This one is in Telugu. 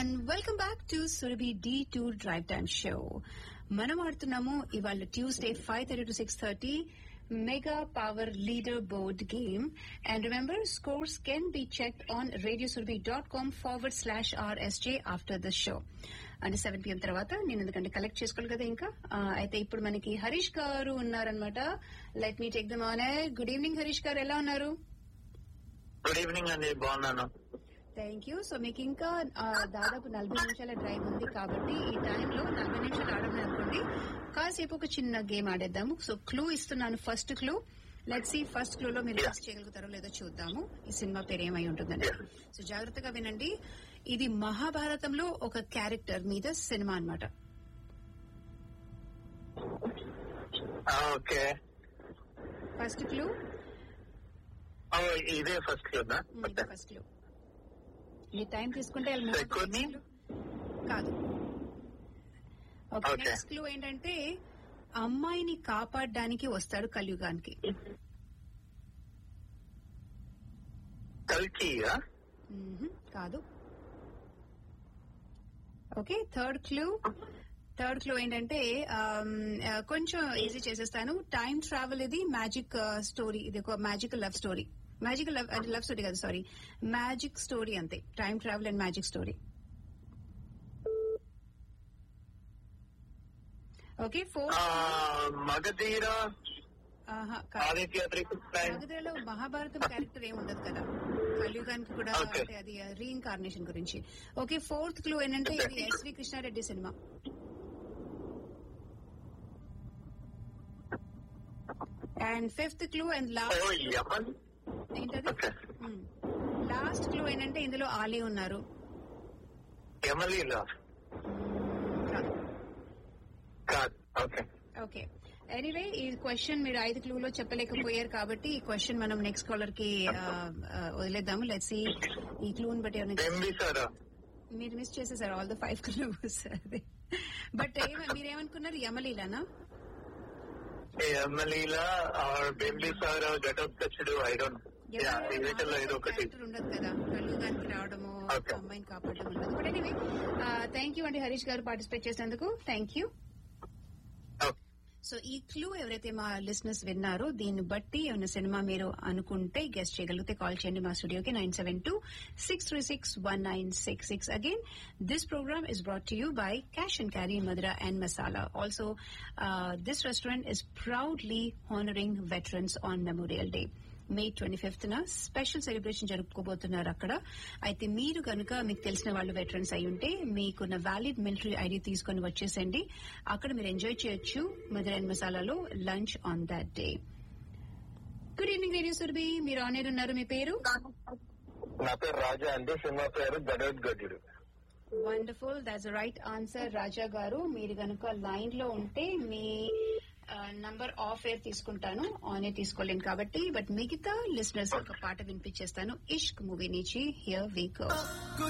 And welcome back to Surabhi D two drive time show మనం ఆడుతున్నాము ఇవాళ Tuesday five thirty to six thirty mega power leader board game and remember scores can be checked on radio Surabhi dot com forward slash RSJ after the show అంటే సెవెన్ పిఎం తర్వాత నేను ఎందుకంటే కలెక్ట్ చేసుకోవాలి కదా ఇంకా ఆ, అయితే ఇప్పుడు మనకి హరీష్ గారు ఉన్నారనమాట let me take them on good evening Harish garu ఎలా ఉన్నారు గుడ్ ఈవినింగ్ అండి బాగున్నాను థ్యాంక్ యూ సో మీకు ఇంకా ఆ, దాదాపు నలభై నిమిషాల డ్రైవ్ ఉంది కాబట్టి ఈ టైంలో నలభై నిమిషాలు ఆడమని అనుకోండి కాసేపు ఒక చిన్న గేమ్ ఆడేద్దాము సో క్లూ ఇస్తున్నాను first clue let see first clue లో మీరు Yeah. గెస్ చేయగలుగుతారో లేదో చూద్దాము ఈ సినిమా పేరు ఏమై ఉంటుందని Yeah. సో జాగ్రత్తగా వినండి ఇది మహాభారతంలో ఒక క్యారెక్టర్ మీద సినిమా అన్నమాట ఓకే ఫస్ట్ క్లూ ఇదే ఫస్ట్ కదా ఇది ఫస్ట్ క్లూ మీ టైం తీసుకుంటే I'll move on to Second next clue. కాదు ఓకే Okay. నెక్స్ట్ క్లూ ఏంటంటే అమ్మాయిని కాపాడడానికి వస్తాడు కలియుగానికి కల్కి మ్మ్. కాదు okay third clue third clue ఏంటంటే ఆమ్, ఆ, కొంచెం ఈజీ చేసేస్తాను టైం ట్రావెల్ ఇది మ్యాజిక్ స్టోరీ ఇది ఒక magical love story magical love అంటే లవ్ స్టోరీ కాదు సారీ మ్యాజిక్ స్టోరీ అంతే time travel and magic story okay four Magadheera Aditya triple మగధలో మహాభారతం క్యారెక్టర్ ఏమి ఉండదు కదా కలియుగానికి కూడా Okay. అంటే అది రీఇన్కార్నేషన్ గురించి ఓకే ఫోర్త్ క్లూ ఏంటంటే ఇది SV Krishna Reddy cinema and fifth clue and oh last యమన్ ఏంటది ఓకే లాస్ట్ క్లూ ఏంటంటే ఇందులో ఆలీ ఉన్నారు యమలీల మ్మ్, కాదు కాదు ఓకే ఓకే ఎనీవే ఈ క్వశ్చన్ మీరు ఐదు క్లూలో చెప్పలేకపోయారు కాబట్టి ఈ క్వశ్చన్ మనం నెక్స్ట్ కాలర్ కి ఆ, ఆ, వదిలేద్దాము లెట్స్ ఈ క్లూని బట్టి ఎవరైనా బింబిసారా మీరు మిస్ చేసేసారు all the five clues but మీరేమనుకున్నారు యమలీలానా Yamaleela or Bimbisara Ghatotkachudu I don't వీటిలో ఏదో ఒకటి క్యారెక్టర్ ఉండదు కదా కళ్ళుగానికి రావడము Okay. అమ్మాయిని కాపాడడం ఉండదు బట్ ఎనీవే థ్యాంక్ యూ అండి హరీష్ గారు పార్టిసిపేట్ చేసినందుకు థ్యాంక్ యూ సో ఈ క్లూ ఎవరైతే మా లిస్నర్స్ విన్నారో దీన్ని బట్టి ఏమైనా సినిమా మీరు అనుకుంటే గెస్ట్ చేయగలిగితే కాల్ చేయండి మా స్టూడియోకి nine seven two six three six one nine six six again this program is brought to you by cash and carry Madhura and masala also this restaurant is proudly honouring veterans on Memorial Day May twenty fifth న స్పెషల్ సెలబ్రేషన్ జరుపుకోబోతున్నారు అక్కడ అయితే మీరు కనుక మీకు తెలిసిన వాళ్ళు వెటరన్స్ అయి ఉంటే మీకున్న వ్యాలిడ్ మిలిటరీ ఐడి తీసుకొని వచ్చేసండి అక్కడ మీరు ఎంజాయ్ చేయొచ్చు మదర్ అండ్ మసాలాలో lunch on that day good evening radio Surabhi మీరు ఆన్ ఎయిర్ ఉన్నారు మీ పేరు నా పేరు రాజా అండి సినిమా పేరు Ghatotkachudu wonderful that's right answer Raja garu మీరు కనుక లైన్ లో ఉంటే మీ నంబర్ ఆఫ్ ఎయిర్ తీసుకుంటాను ఆన్ ఎయిర్ తీసుకోలేను కాబట్టి బట్ మిగతా లిసనర్స్ ఒక పాట వినిపించేస్తాను ఇష్క్ మూవీ నుంచి హియర్ వీక్